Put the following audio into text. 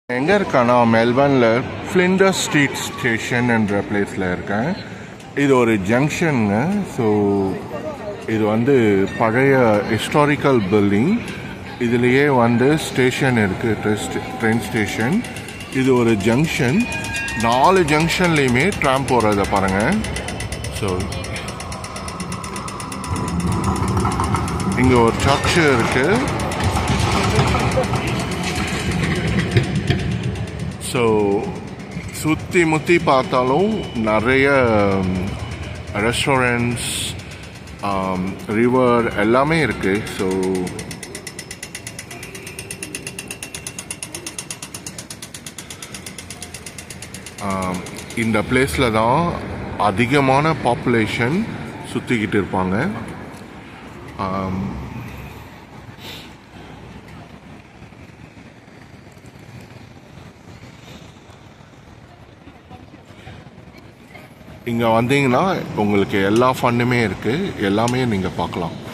எங்கே இருக்கேன்னா மெல்பர்னில் Flinders street station என்ற பிளேஸில் இருக்கேன் இது ஒரு ஜங்ஷனுங்க ஸோ இது வந்து பழைய ஹிஸ்டாரிக்கல் பில்டிங் இதுலேயே வந்து ஸ்டேஷன் இருக்குது ட்ரெயின் ஸ்டேஷன் இது ஒரு ஜங்ஷன் நாலு ஜங்ஷன்லேயுமே ட்ராம் போகிறத பாருங்கள் ஸோ இங்கே ஒரு சர்ச்சு இருக்குது ஸோ சுற்றி முற்றி பார்த்தாலும் நிறைய ரெஸ்டாரண்ட்ஸ் ரிவர் எல்லாமே இருக்குது ஸோ இந்த பிளேஸில் தான் அதிகமான பாப்புலேஷன் சுற்றிக்கிட்டு இருப்பாங்க ஆம், இங்கே வந்தீங்கன்னா உங்களுக்கு எல்லா ஃபண்டுமே இருக்குது எல்லாமே நீங்கள் பார்க்கலாம்